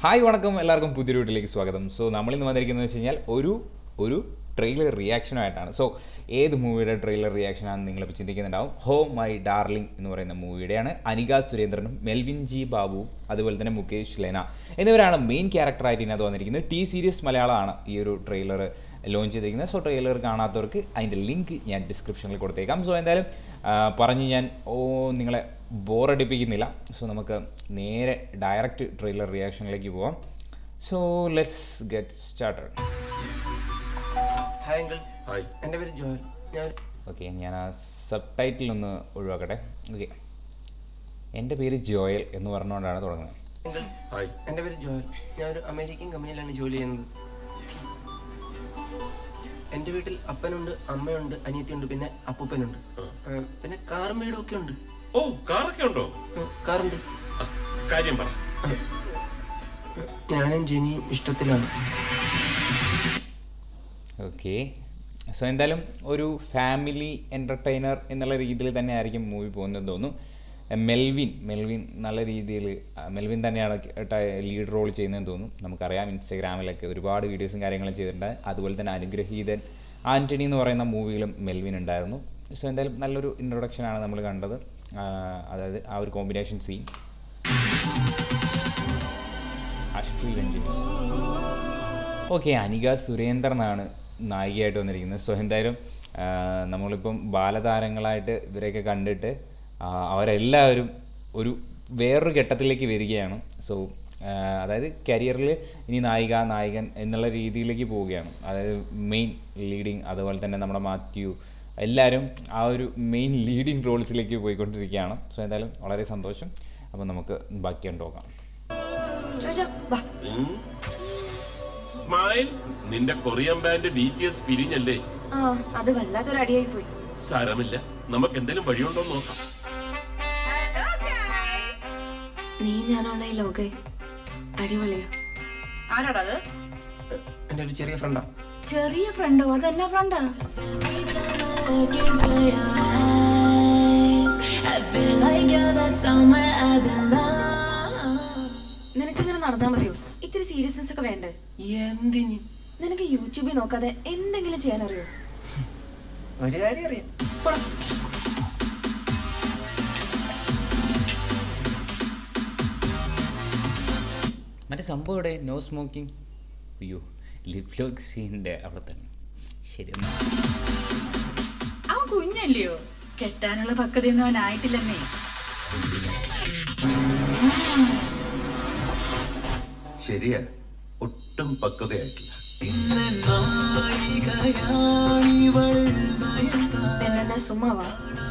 Hi വണക്കം എല്ലാവർക്കും പുതിയൊരു വീട്ടിലേക്ക് സ്വാഗതം സോ നമ്മളിന്ന് വന്നിരിക്കുന്നത് വെച്ച് കഴിഞ്ഞാൽ ഒരു ഒരു ട്രെയിലർ റിയാക്ഷനായിട്ടാണ് സോ ഏത് മൂവിയുടെ ട്രെയിലർ റിയാക്ഷനാണെന്ന് നിങ്ങളിപ്പോൾ ചിന്തിക്കുന്നുണ്ടാവും ഹോ മൈ ഡാർലിംഗ് എന്ന് പറയുന്ന മൂവിയുടെയാണ് അനിക സുരേന്ദ്രനും മെൽവിൻ ജി ബാബു അതുപോലെ തന്നെ മുകേഷ് ലെന എന്നിവരാണ് മെയിൻ ക്യാരക്ടറായിട്ട് ഇതിനകത്ത് വന്നിരിക്കുന്നത് ടി സീരീസ് മലയാളമാണ് ഈ ഒരു ട്രെയിലർ ലോഞ്ച് ചെയ്തിരിക്കുന്നത് സോ ട്രെയിലർ കാണാത്തവർക്ക് അതിൻ്റെ ലിങ്ക് ഞാൻ ഡിസ്ക്രിപ്ഷനിൽ കൊടുത്തേക്കാം സോ എന്തായാലും ആ, പറഞ്ഞ് ഞാൻ ഓ നിങ്ങളെ ബോറടിപ്പിക്കുന്നില്ല സോ നമുക്ക് നേരെ ഡയറക്റ്റ് ട്രെയിലർ റിയാക്ഷനിലേക്ക് പോവാം so let's get started hi uncle hi എൻ്റെ പേര് ജോയൽ ഞാൻ ഓക്കെ ഞാൻ ആ സബ് ടൈറ്റിൽ ഒന്ന് ഒഴിവാക്കട്ടെ ഓക്കെ എൻ്റെ പേര് ജോയൽ എന്ന് പറഞ്ഞുകൊണ്ടാണ് തുടങ്ങുന്നത് അങ്കിൾ ഹായ് എൻ്റെ പേര് ജോയൽ ഞാൻ ഒരു അമേരിക്കൻ കമ്പനിയിലാണ് ജോലി ചെയ്യുന്നത് എൻ്റെ വീട്ടിൽ അപ്പനുണ്ട് അമ്മയുണ്ട് അനിയത്തിയുണ്ട് പിന്നെ അപ്പൂപ്പനുണ്ട് ആ, പിന്നെ കാറും വീടും ഒക്കെ ഉണ്ട് ഓ കാറൊക്കെ ഉണ്ടോ ഉം, കാറുണ്ട് ആ, കാര്യം പറ ഞാനും ജെനിയും ഇഷ്ടത്തിലാണ് ഓക്കെ സോ എന്തായാലും ഒരു ഫാമിലി എൻ്റർടൈനർ എന്നുള്ള രീതിയിൽ തന്നെ ആയിരിക്കും മൂവി പോകുന്നത് തോന്നുന്നു എ, മെൽവിൻ മെൽവിൻ നല്ല രീതിയിൽ മെൽവിൻ തന്നെയാണ് ലീഡ് റോൾ ചെയ്യുന്നതെന്ന് തോന്നുന്നു നമുക്കറിയാം ഇൻസ്റ്റഗ്രാമിലൊക്കെ ഒരുപാട് വീഡിയോസും കാര്യങ്ങളും ചെയ്തിട്ടുണ്ട് അതുപോലെ തന്നെ അനുഗ്രഹീതൻ ആൻ്റണി എന്ന് പറയുന്ന മൂവിയിലും മെൽവിൻ ഉണ്ടായിരുന്നു സോ എന്തായാലും നല്ലൊരു ഇൻട്രൊഡക്ഷനാണ് നമ്മൾ കണ്ടത് ആ, അതായത് ആ ഒരു കോമ്പിനേഷൻ സീൻ അഷ്ട്രി വെഞ്ചിനി ഓക്കെ അനിക സുരേന്ദ്രനാണ് നായികയായിട്ട് വന്നിരിക്കുന്നത് സോ എന്തായാലും ആ, നമ്മളിപ്പം ബാലതാരങ്ങളായിട്ട് ഇവരെയൊക്കെ കണ്ടിട്ട് ആ, അവരെല്ലാവരും ഒരു വേറൊരു ഘട്ടത്തിലേക്ക് വരികയാണ് സോ അതായത് കരിയറിൽ ഇനി നായിക നായകൻ എന്നുള്ള രീതിയിലേക്ക് പോവുകയാണ് അതായത് മെയിൻ ലീഡിങ് അതുപോലെ തന്നെ നമ്മുടെ മാത്യു എല്ലാവരും ആ ഒരു മെയിൻ ലീഡിങ് റോൾസിലേക്ക് പോയിക്കൊണ്ടിരിക്കുകയാണ് സോ എന്തായാലും വളരെ സന്തോഷം അപ്പോൾ നമുക്ക് ബാക്കി കണ്ടുപോകാം ചോദിച്ചോ വാ സ്മൈൽ നിന്റെ Korean band B T S പിരിഞ്ഞല്ലേ ആ അത് വല്ലാത്തൊരു അടിയായി പോയി സാരമില്ല നമുക്ക് എന്തെങ്കിലും വഴിയുണ്ടോ എന്ന് നോക്കാം നീ ഞാനുള്ള ഈ ലോകെ അടിപൊളിയാ ആരാടാ അത് എൻ്റെ ഒരു ചെറിയ ഫ്രണ്ടാ ചെറിയ ഫ്രണ്ടോ അതെന്നാ ഫ്രണ്ടാ നിനക്കിങ്ങനെ നടന്നാ മതിയോ ഇത്തിരി സീരിയസ്നെസ് ഒക്കെ വേണ്ടേ എന്തിന് നിനക്ക് യൂട്യൂബിൽ നോക്കാതെ എന്തെങ്കിലും ചെയ്യാൻ അറിയോ ഒരു കാര്യം അറിയാം മറ്റേ സംഭവം ഇവിടെ നോ സ്മോക്കിംഗ് അയ്യോ ലിപ് ലോക്ക് സീനിൻ്റെ അവിടെ തന്നെ ശരി എന്നാ. അവൻ കുഞ്ഞല്ലയോ കെട്ടാനുള്ള പക്വതയൊന്നും അവനായിട്ടില്ലെന്നേ ശരിയാ ഒട്ടും പക്വതയായിട്ടില്ല പെണ്ണെന്നെ സുമ്മാവാ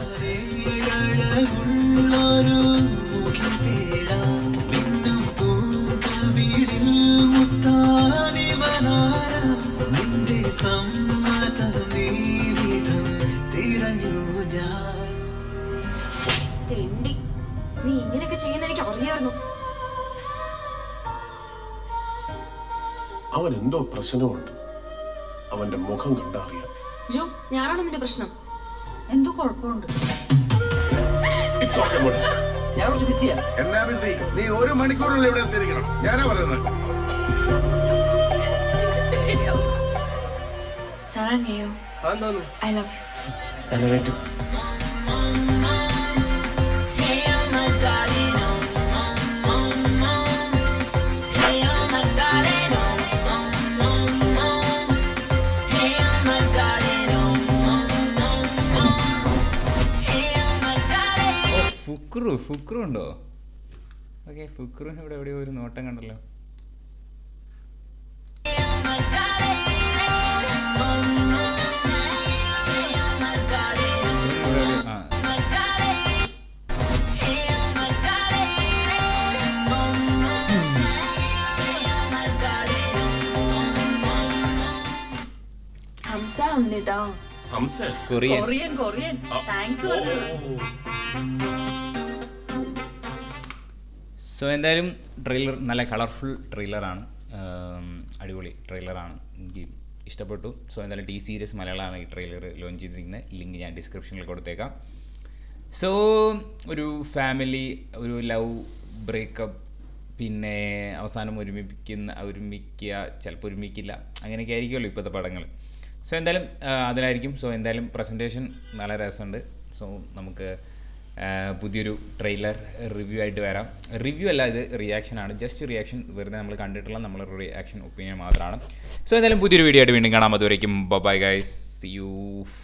തെണ്ടി നീ ഇങ്ങനെയൊക്കെ ചെയ്യുന്ന എനിക്ക് അറിയായിരുന്നു അവൻ എന്തോ പ്രശ്നമുണ്ട് അവന്റെ മുഖം കണ്ടാ അറിയാം ജോ ഞാനാണോ നിന്റെ പ്രശ്നം എന്തോ കുഴപ്പമുണ്ട് It's okay, മോളെ. ഞാൻ കുറച്ച് ബിസിയാ എന്നാ ബിസി നീ ഒരു മണിക്കൂറിനുള്ളിൽ ഇവിടെ എത്തിയിരിക്കണം ഞാനാ പറയുന്നത് സാറങ്ങയോ ആ തോന്നുന്നു ഐ ലവ് യു എലവേറ്റു ഓ ഫുക്രു ഫുക്രു ഉണ്ടോ ഓക്കെ ഫുക്രുവിന് ഇവിടെ എവിടെയോ ഒരു നോട്ടം കണ്ടല്ലോ ഇവിടെ എവിടെയോ- ആ ഹംസ അമ്നിത ഹംസൻ കൊറിയൻ കൊറിയൻ കൊറിയൻ താങ്ക്സ് പറഞ്ഞു സോ എന്തായാലും ട്രെയിലർ നല്ല കളർഫുൾ ട്രെയിലറാണ് അടിപൊളി ട്രെയിലറാണ് എനിക്ക് ഇഷ്ടപ്പെട്ടു സോ എന്തായാലും ടി സീരീസ് മലയാളമാണ് ഈ ട്രെയിലർ ലോഞ്ച് ചെയ്തിരിക്കുന്നത് ലിങ്ക് ഞാൻ ഡിസ്ക്രിപ്ഷനിൽ കൊടുത്തേക്കാം സോ ഒരു ഫാമിലി ഒരു ലവ് ബ്രേക്കപ്പ് പിന്നെ അവസാനം ഒരുമിപ്പിക്കുന്ന ഒരുമിക്കുക ചിലപ്പോൾ ഒരുമിക്കില്ല അങ്ങനെയൊക്കെ ആയിരിക്കുമല്ലോ ഇപ്പോഴത്തെ പടങ്ങൾ സോ എന്തായാലും ആ, അതിലായിരിക്കും സോ എന്തായാലും പ്രസൻറ്റേഷൻ നല്ല രസമുണ്ട് സോ നമുക്ക് ആ, പുതിയൊരു ട്രെയിലർ റിവ്യൂ ആയിട്ട് വരാം റിവ്യൂ അല്ല ഇത് റിയാക്ഷനാണ് ജസ്റ്റ് റിയാക്ഷൻ വെറുതെ നമ്മൾ കണ്ടിട്ടുള്ള നമ്മളൊരു റിയാക്ഷൻ ഒപ്പീനിയൻ മാത്രമാണ് സോ എന്തായാലും പുതിയൊരു വീഡിയോ ആയിട്ട് വീണ്ടും കാണാം അതുവരേക്കും ബൈ ഗൈസ് സി യു